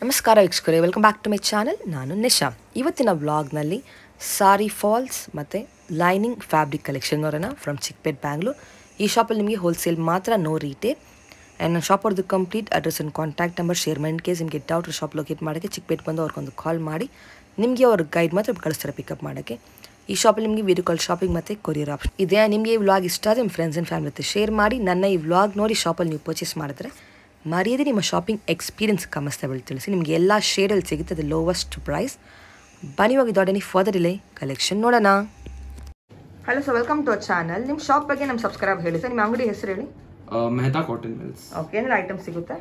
ನಮಸ್ಕಾರ ವೀಕ್ಷಕರೇ welcome back to my channel ನಾನು ನಿಶಾ ಇವತ್ತಿನ ವ್ಲಾಗ್ನಲ್ಲಿ ಸಾರಿ ಫಾಲ್ಸ್ ಮತ್ತು ಲೈನಿಂಗ್ ಫ್ಯಾಬ್ರಿಕ್ ಕಲೆಕ್ಷನ್ ನೋಡೋಣ ಫ್ರಮ್ ಚಿಕ್ಪೇಟ್ ಬ್ಯಾಂಗ್ಳೂರ್ ಈ ಶಾಪಲ್ಲಿ ನಿಮಗೆ ಹೋಲ್ಸೇಲ್ ಮಾತ್ರ ನೋ ರೀಟೇಲ್ ಆ್ಯಂಡ್ ನನ್ನ ಶಾಪ್ ಅವ್ರದ್ದು complete address and contact number share ಮಾಡಿ ಇನ್ ಕೇಸ್ ನಿಮಗೆ ಡೌಟ್ ಶಾಪ್ ಲೊಕೇಟ್ ಮಾಡೋಕ್ಕೆ ಚಿಕ್ಪೇಟ್ ಬಂದು ಅವ್ರಿಗೊಂದು ಕಾಲ್ ಮಾಡಿ ನಿಮಗೆ ಅವ್ರ ಗೈಡ್ ಮಾತ್ರ ಕಳಿಸ್ತಾರೆ ಪಿಕಪ್ ಮಾಡೋಕ್ಕೆ ಈ ಶಾಪಲ್ಲಿ ನಿಮಗೆ ವಿಡಿಯೋ ಕಾಲ್ ಶಾಪಿಂಗ್ ಮತ್ತು ಕೊರಿಯರ್ ಆಪ್ಷನ್ ಇದೆ ನಿಮಗೆ ಈ ವ್ಲಾಗ್ ಇಷ್ಟ ಆದರೆ ನಿಮ್ಮ ಫ್ರೆಂಡ್ಸ್ ಆ್ಯಂಡ್ ಫ್ಯಾಮಿಲಿ ಜೊತೆ ಶೇರ್ ಮಾಡಿ ನನ್ನ ಈ ವ್ಲಾಗ್ ನೋಡಿ ಶಾಪಲ್ಲಿ ನೀವು ಪರ್ಚೇಸ್ ಮಾಡಿದ್ರೆ ಮರ್ಯಾದೆ ನಿಮ್ಮ ಶಾಪಿಂಗ್ ಎಕ್ಸ್ಪೀರಿಯನ್ಸ್ ಕಮಿಸ್ತಾ ಬಳಿ ತಿಳಿಸಿ ನಿಮಗೆ ಎಲ್ಲ ಶೇಡಲ್ಲಿ ಸಿಗುತ್ತದೆ ಲೋವೆಸ್ಟ್ ಪ್ರೈಸ್ ಬನ್ನಿ ಹೋಗಿ ದೊಡ್ಡ ಎನಿ ಫರ್ದರ್ ಇಲ್ಲೇ ಕಲೆಕ್ಷನ್ ನೋಡೋಣ hello sir welcome to our channel ನಿಮ್ಮ ಶಾಪ್ ಬಗ್ಗೆ ನಮ್ಮ ಸಬ್ಸ್ಕ್ರೈಬ್ ಹೇಳಿ ಸರ್ ನಿಮ್ಮ ಅಂಗಡಿ ಹೆಸರು ಹೇಳಿ ಮೆಹತಾ ಕಾಟನ್ ಮಿಲ್ಸ್ ಓಕೆ ಏನೆಲ್ಲ ಐಟಮ್ ಸಿಗುತ್ತೆ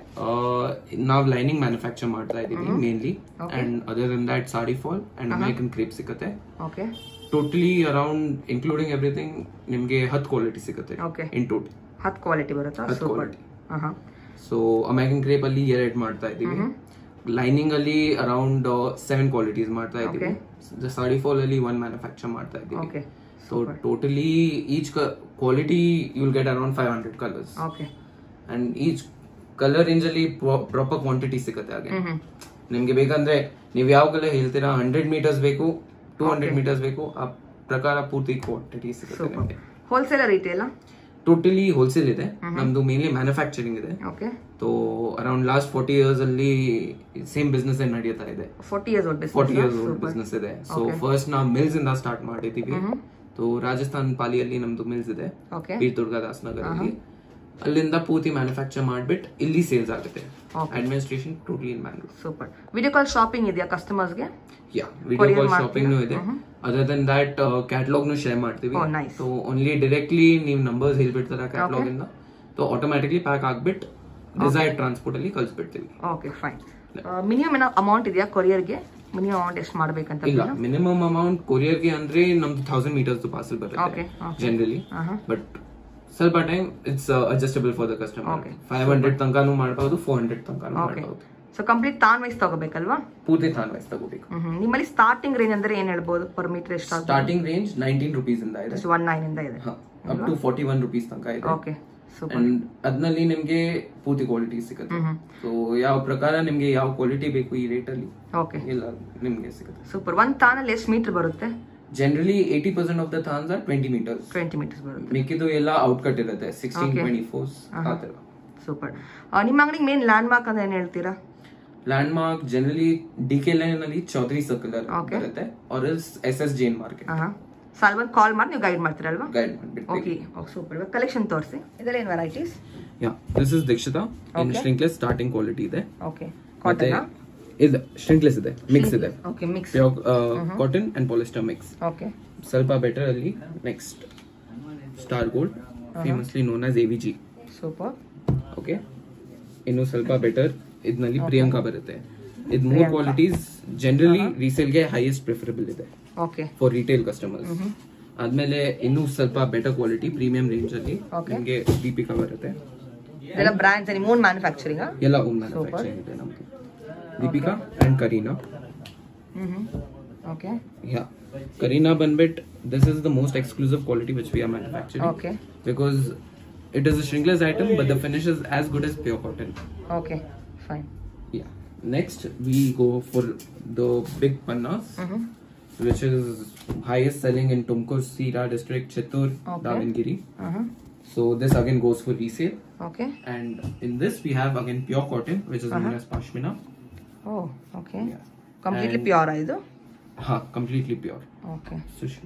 ನಾವು ಲೈನಿಂಗ್ ಮ್ಯಾನುಫ್ಯಾಕ್ಚರ್ ಮಾಡ್ತಾ ಇದೀವಿ mainly and other than that sari fall and American crepe ಸಿಗುತ್ತೆ okay totally around including everything ನಿಮಗೆ ಹತ್ತು ಕ್ವಾಲಿಟಿ ಸಿಗುತ್ತೆ Okay. ಇನ್ ಟೋಟಲ್ ಹತ್ತು ಕ್ವಾಲಿಟಿ ಬರುತ್ತಾ ಹತ್ತು ಸೂಪರ್ quality. ಹಾಂ ಹಾಂ ಸೊ ಅಮೆರಿಕನ್ ಕ್ರೇಪ್ ಅಲ್ಲಿ ಎರಡು ಮಾಡ್ತಾ ಇದೀವಿ ಲೈನಿಂಗ್ ಅಲ್ಲಿ ಅರೌಂಡ್ ಸೆವೆನ್ ಕ್ವಾಲಿಟೀಸ್ ಮಾಡ್ತಾ ಇದೀವಿ ಸಾರಿ ಫಾಲ್ ಅಲ್ಲಿ ಒನ್ ಮ್ಯಾನುಫ್ಯಾಕ್ಚರ್ ಮಾಡ್ತಾ ಇದೀವಿ okay so totally each quality you'll get around five hundred colours okay and each colour range ಅಲ್ಲಿ ಪ್ರಾಪರ್ ಕ್ವಾಂಟಿಟಿ ಸಿಗುತ್ತೆ ಹಾಗೆ ಹ್ಞೂ ನಿಮ್ಗೆ ಬೇಕಂದ್ರೆ ನೀವು ಯಾವ ಕಲರ್ ಹೇಳ್ತೀರಾ ಹಂಡ್ರೆಡ್ ಮೀಟರ್ಸ್ ಬೇಕು ಟೂ ಹಂಡ್ರೆಡ್ ಮೀಟರ್ಸ್ ಬೇಕು ಆ ಪ್ರಕಾರ ಪೂರ್ತಿ ಕ್ವಾಂಟಿಟಿ ಸಿಗುತ್ತೆ ನಿಮಗೆ ಹೋಲ್ಸೇಲ್ ರೀಟೇಲಾ ಟೋಟಲಿ ಹೋಲ್ಸೇಲ್ ಇದೆ ನಮ್ದು ಮೇನ್ಲಿ ಮ್ಯಾನುಫ್ಯಾಕ್ಚರಿಂಗ್ ಇದೆ okay so around last forty years ಅಲ್ಲಿ ಸೇಮ್ ಬಿಸ್ನೆಸ್ ನಡೀತಾ ಇದೆ forty years old forty years old business ಇದೆ ಸೊ ಫಸ್ಟ್ ನಾವು ಮಿಲ್ಸ್ ಇಂದ ಸ್ಟಾರ್ಟ್ ಮಾಡಿದೀವಿ ಸೊ ರಾಜಸ್ಥಾನ್ ಪಾಲಿಯಲ್ಲಿ ನಮ್ದು ಮಿಲ್ಸ್ ಇದೆ ಓಕೆ ಬೀರ್ ದುರ್ಗಾದಾಸ್ ನಗರಲ್ಲಿ ಅಲ್ಲಿಂದ ಪೂರ್ತಿ ಮ್ಯಾನುಫ್ಯಾಕ್ಚರ್ ಮಾಡ್ಬಿಟ್ಟು ಇಲ್ಲಿ ಸೇಲ್ಸ್ ಆಗುತ್ತೆ administration totally in Bangalore super video call shopping ಇದೆಯಾ ಕಸ್ಟಮರ್ಸ್ಗೆ ಯಾ ವಿಡಿಯೋ ಕಾಲ್ ಶಾಪಿಂಗ್ ಇದೆ ಅದರ್ ದನ್ ದಟ್ ಕ್ಯಾಟಲಾಗ್ ನು ಶೇರ್ ಮಾಡ್ತೀವಿ Oh, nice. So only directly ನೀವು ನಂಬರ್ಸ್ ಹೇಳ್ಬಿಡ್ತಾರ ಕ್ಯಾಟಲಾಗ್ ಇಂದ ಸೊ ಆಟೋಮ್ಯಾಟಿಕ್ಲಿ ಪ್ಯಾಕ್ ಆಗ್ಬಿಟ್ಟು ಡಿಸೈರ್ಡ್ ಟ್ರಾನ್ಸ್ಪೋರ್ಟ್ ಅಲ್ಲಿ ಕಳ್ಸ್ಬಿಡ್ತೀವಿ ಓಕೆ ಫೈನ್ ಮಿನಿಮಮ್ ಏನೋ ಅಮೌಂಟ್ ಇದೆಯಾ ಕೊರಿಯರ್ಗೆ ಮಿನಿಮಮ್ ಅಮೌಂಟ್ ಎಷ್ಟು ಮಾಡ್ಬೇಕಂತ ಇಲ್ಲ ಮಿನಿಮಮ್ ಅಮೌಂಟ್ ಕೊರಿಯರ್ಗೆ ಅಂದ್ರೆ ನಮ್ದು ಥೌಸಂಡ್ ಮೀಟರ್ಸ್ ಪಾರ್ಸಲ್ Okay, ಬರುತ್ತೆ okay. Generally Uh-huh. ಬಟ್ ಸ್ವಲ್ಪ time it's adjustable for the customer Okay. Five hundred ತನಕನೂ ಮಾಡಬಹುದು ಫೋರ್ ಹಂಡ್ರೆಡ್ ತನಕನೂ ಓಕೆ ಮಾಡಬಹುದು ಸೊ ಕಂಪ್ಲೀಟ್ ತಾನ್ ವೈಸ್ ತಗೋಬೇಕಲ್ವಾ ಪೂರ್ತಿ ಥಾನ್ ವೈಸ್ ತಗೋಬೇಕು ಹ್ಮ್ ನಿಮ್ಮಲ್ಲಿ ಸ್ಟಾರ್ಟಿಂಗ್ ರೇಂಜ್ ಅಂದ್ರೆ ಏನ್ ಹೇಳ್ಬೋದು ಪರ್ ಮೀಟರ್ ಎಷ್ಟು ಸ್ಟಾರ್ಟಿಂಗ್ ರೇಂಜ್ ನೈನ್ಟೀನ್ ರುಪೀಸ್ ಇಂದ ಇದೆ ಒನ್ ನೈನ್ ಇಂದ ಇದೆ up to forty one rupees ತನಕ ಇದೆ ಓಕೆ ಸೂಪರ್ ಅಂಡ್ ಅದ್ನಲ್ಲಿ ನಿಮ್ಗೆ ಪೂರ್ತಿ ಕ್ವಾಲಿಟಿ ಸಿಗುತ್ತೆ ಸೊ ಯಾವ ಪ್ರಕಾರ ನಿಮ್ಗೆ ಯಾವ ಕ್ವಾಲಿಟಿ ಬೇಕು ಈ ರೇಟ್ ಅಲ್ಲಿ ಓಕೆ ಇಲ್ಲ ನಿಮ್ಗೆ ಸಿಗುತ್ತೆ ಸೂಪರ್ ಒಂದ್ ತಾನಲ್ಲಿ ಎಷ್ಟು ಮೀಟರ್ ಬರುತ್ತೆ generally eighty percent of the ಥಾನ್ಸ್ are twenty metres twenty metres ಬರುತ್ತೆ ಮಿಕ್ಕಿದ್ದು ಎಲ್ಲ ಔಟ್ ಕಟ್ ಇರುತ್ತೆ ಸಿಕ್ಸ್ಟೀನ್ ಟ್ವೆಂಟಿ ಫೋರ್ಸ್ ಆ ತರ ಸೂಪರ್ ನಿಮ್ಮ ಅಂಗಡಿಗೆ ಮೇನ್ ಲ್ಯಾಂಡ್ ಮಾರ್ಕ್ ಅಂತ ಏನ್ ಹೇಳ್ತೀರಾ landmark generally D K line ಅಲ್ಲಿ ಚೌಧರಿ ಸರ್ಕಲ್ Okay. ಬರುತ್ತೆ R S S S Jain market ಹಾ ಸೊ ಅಲ್ಲಿ ಬಂದು ಕಾಲ್ ಮಾಡಿ ನೀವು ಗೈಡ್ ಮಾಡ್ತೀರಲ್ವಾ ಗೈಡ್ ಮಾಡ್ಬಿಟ್ಟು ಓಕೆ ಸೂಪರ್ ಇವಾಗ ಕಲೆಕ್ಷನ್ ತೋರಿಸಿ ಇದರಲ್ಲಿ ಏನು varieties yeah this is Dikshita in stringless starting quality ಇದೆ ಓಕೆ ಮತ್ತೆ ಕಾಟನ್ ಇಲ್ಲ ಸ್ಟ್ರಿಂಗ್ಲೆಸ್ ಇದೆ ಮಿಕ್ಸ್ ಇದೆ okay mix pure cotton and polyester mix okay ಸ್ವಲ್ಪ ಬೆಟರ್ ಅಲ್ಲಿ next star gold famously known as A V G super okay ಇನ್ನು ಸ್ವಲ್ಪ better ಇದ್ನಲ್ಲಿ ಪ್ರಿಯಾಂಕಾ ಬರುತ್ತೆ ಇದ್ ಮೂರ್ ಕ್ವಾಲಿಟೀಸ್ ಜನರಲಿ ರೀಸೇಲ್ಗೆ ಹೈಯೆಸ್ಟ್ ಪ್ರಿಫರಬಲ್ ಇದೆ ಓಕೆ ಫಾರ್ ರಿಟೇಲ್ ಕಸ್ಟಮರ್ಸ್ ಆದ್ಮೇಲೆ ಇನ್ನೂ ಸ್ವಲ್ಪ ಬೆಟರ್ ಕ್ವಾಲಿಟಿ ಪ್ರೀಮಿಯಂ ರೇಂಜ್ ಅಲ್ಲಿ Okay. ನಿಮಗೆ ದೀಪಿಕಾ ಬರುತ್ತೆ ಇದೆಲ್ಲ ಬ್ರ್ಯಾಂಡ್ಸ್ ನಿಮ್ಮ ಓನ್ ಮ್ಯಾನುಫ್ಯಾಕ್ಚರಿಂಗ್ ಎಲ್ಲ ಓಮ್ ಮ್ಯಾನುಫ್ಯಾಕ್ಚರಿಂಗ್ ಇದೆ ನಮಗೆ Deepika and Kareena hmm hmm okay yeah Kareena ಬಂದ್ಬಿಟ್ this is the most exclusive quality which we are manufacturing okay because it is a shrinkless item but the finish is as good as pure cotton okay fine yeah next we go for the big pannas which is highest selling in tumkur sira district chittur Okay. davangiri ಹಾಂ so this again goes for resale okay and in this we have again pure cotton which is known as pashmina oh okay Yeah. Completely And- pure ಇದು ha completely pure okay sushi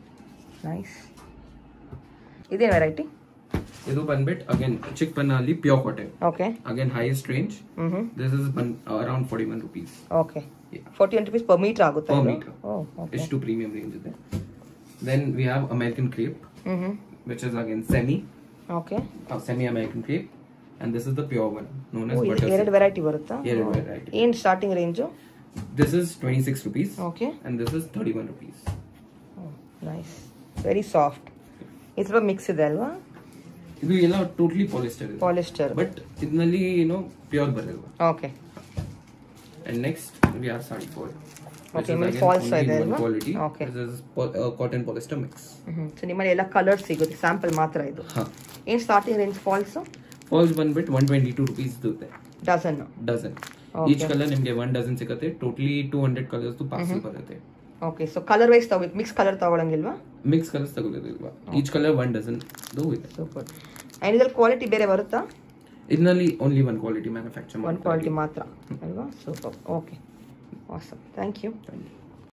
nice ಇದೇ variety ಇದು ಬಂದ್ಬಿಟ್ again ಚಿಕ್ ಪನ್ನ ಅಲ್ಲಿ pure cotton okay again highest range hmm hmm this is ban- around 41 rupees okay yeah forty one rupees per metre ಆಗುತ್ತೆ Per ಇದು? meter. Oh okay H2 premium range ಇದೆ then we have American crepe hmm hmm which is again semi okay uh, semi American crepe and this is the pure one known as oh, butter ಎರಡು silk. Variety ಬರುತ್ತಾ ಎರಡು variety. ಏನು starting range this is 26 rupees okay and this is 31 rupees nice very soft ಇದು ಸ್ವಲ್ಪ mix ಇದೆ ಅಲ್ವಾ ಇದು ಎಲ್ಲ ಟೋಟಲಿ ಪಾಲಿಸ್ಟರ್ ಇದೆ ಪಾಲಿಸ್ಟರ್ ಬಟ್ ಇದರಲ್ಲಿ ಏನೋ ಪ್ಯೂರ್ ಬರಲ್ವಾ okay and next we have sari foil Okay, ಆಮೇಲೆ false ಇದೆ ಅಲ್ವಾ? quality Okay. this is po- uh, cotton polyester mix so ನಿಮ್ಮಲ್ಲಿ ಎಲ್ಲ ಕಲರ್ ಸಿಗುತ್ತೆ ಸ್ಯಾಂಪಲ್ ಮಾತ್ರ ಇದು ಹಾ ಏನು ಸ್ಟಾರ್ಟಿಂಗ್ ರೇಂಜ್ ಫಾಲ್ಸು ಫಾಲ್ಸ್ ಬಂದ್ಬಿಟ್ಟು ಒನ್ ಟ್ವೆಂಟಿ ಟೂ ರುಪೀಸ್ ಇದೆ ಡಜನ್ ಡಜನ್ ಈಚ್ ಕಲರ್ ನಿಮ್ಗೆ ಒನ್ ಡಜನ್ ಸಿಗುತ್ತೆ totally two hundred colours parcel ಬರುತ್ತೆ ಓಕೆ ಸೊ ಕಲರ್ ವೈಸ್ ತಗೋ ಮಿಕ್ಸ್ ಕಲರ್ ತಗೊಳಂಗಿಲ್ವಾ ಮಿಕ್ಸ್ ಕಲರ್ಸ್ ತಗೋದಿಲ್ವಾ ಈಚ್ ಕಲರ್ ಒನ್ ಡಜನ್ ಇದೆ super and ಇದ್ರಲ್ಲಿ ಕ್ವಾಲಿಟಿ ಬೇರೆ ಬರುತ್ತಾ ಇದರಲ್ಲಿ only one quality manufacture one quality ಮಾತ್ರ ಅಲ್ವಾ super okay awesome thank you Thank you.